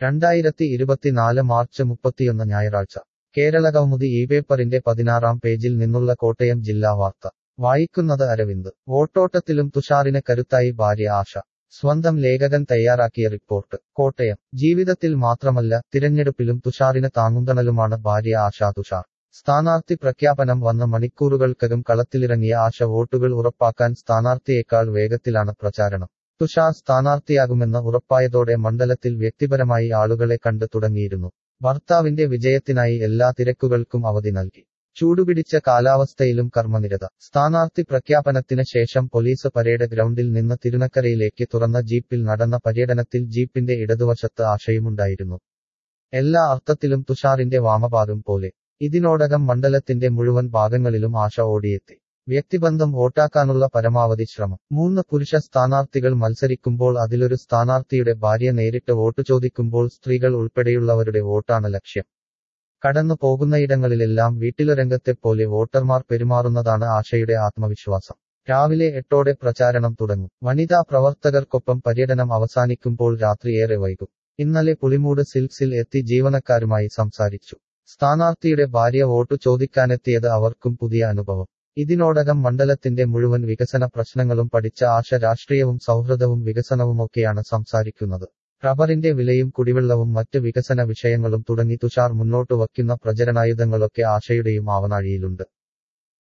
രണ്ടായിരത്തി ഇരുപത്തിനാല് മാർച്ച് മുപ്പത്തിയൊന്ന് ഞായറാഴ്ച കേരള കൗമുദി ഈ പേപ്പറിന്റെ പതിനാറാം പേജിൽ നിന്നുള്ള കോട്ടയം ജില്ലാ വാർത്ത വായിക്കുന്നത് അരവിന്ദ് വോട്ടോട്ടത്തിലും തുഷാറിന് കരുത്തായി ഭാര്യ ആശ സ്വന്തം ലേഖകൻ തയ്യാറാക്കിയ റിപ്പോർട്ട് കോട്ടയം ജീവിതത്തിൽ മാത്രമല്ല തിരഞ്ഞെടുപ്പിലും തുഷാറിന് താങ്ങുന്തണലുമാണ് ഭാര്യ ആശാ തുഷാർ സ്ഥാനാർത്ഥി പ്രഖ്യാപനം വന്ന മണിക്കൂറുകൾക്കകം കളത്തിലിറങ്ങിയ ആശ വോട്ടുകൾ ഉറപ്പാക്കാൻ സ്ഥാനാർത്ഥിയേക്കാൾ വേഗത്തിലാണ് പ്രചാരണം തുഷാർ സ്ഥാനാർത്ഥിയാകുമെന്ന് ഉറപ്പായതോടെ മണ്ഡലത്തിൽ വ്യക്തിപരമായി ആളുകളെ കണ്ടു തുടങ്ങിയിരുന്നു ഭർത്താവിന്റെ വിജയത്തിനായി എല്ലാ തിരക്കുകൾക്കും അവധി നൽകി ചൂടുപിടിച്ച കാലാവസ്ഥയിലും കർമ്മനിരത സ്ഥാനാർത്ഥി പ്രഖ്യാപനത്തിന് ശേഷം പോലീസ് പരേഡ് ഗ്രൗണ്ടിൽ നിന്ന് തിരുനക്കരയിലേക്ക് തുറന്ന ജീപ്പിൽ നടന്ന പര്യടനത്തിൽ ജീപ്പിന്റെ ഇടതുവശത്ത് ആശയുമുണ്ടായിരുന്നു എല്ലാ അർത്ഥത്തിലും തുഷാറിന്റെ വാമഭാഗം പോലെ ഇതിനോടകം മണ്ഡലത്തിന്റെ മുഴുവൻ ഭാഗങ്ങളിലും ആശ ഓടിയെത്തി വ്യക്തിബന്ധം വോട്ടാക്കാനുള്ള പരമാവധി ശ്രമം മൂന്ന് പുരുഷ സ്ഥാനാർത്ഥികൾ മത്സരിക്കുമ്പോൾ അതിലൊരു സ്ഥാനാർത്ഥിയുടെ ഭാര്യ നേരിട്ട് വോട്ട് ചോദിക്കുമ്പോൾ സ്ത്രീകൾ ഉൾപ്പെടെയുള്ളവരുടെ വോട്ടാണ് ലക്ഷ്യം കടന്നു പോകുന്നയിടങ്ങളിലെല്ലാം വീട്ടിലൊരംഗത്തെപ്പോലെ വോട്ടർമാർ പെരുമാറുന്നതാണ് ആശയുടെ ആത്മവിശ്വാസം രാവിലെ എട്ടോടെ പ്രചാരണം തുടങ്ങും വനിതാ പ്രവർത്തകർക്കൊപ്പം പര്യടനം അവസാനിക്കുമ്പോൾ രാത്രി ഏറെ വൈകും ഇന്നലെ പുളിമൂട് സിൽക്സിൽ എത്തി ജീവനക്കാരുമായി സംസാരിച്ചു സ്ഥാനാർത്ഥിയുടെ ഭാര്യ വോട്ടു ചോദിക്കാനെത്തിയത് അവർക്കും പുതിയ അനുഭവം ഇതിനോടകം മണ്ഡലത്തിന്റെ മുഴുവൻ വികസന പ്രശ്നങ്ങളും പഠിച്ച ആശ രാഷ്ട്രീയവും സൗഹൃദവും വികസനവുമൊക്കെയാണ് സംസാരിക്കുന്നത് റബ്ബറിന്റെ വിലയും കുടിവെള്ളവും മറ്റ് വികസന വിഷയങ്ങളും തുടങ്ങി തുഷാർ മുന്നോട്ട് വയ്ക്കുന്ന പ്രചരണായുധങ്ങളൊക്കെ ആശയുടെയും ആവനാഴിയിലുണ്ട്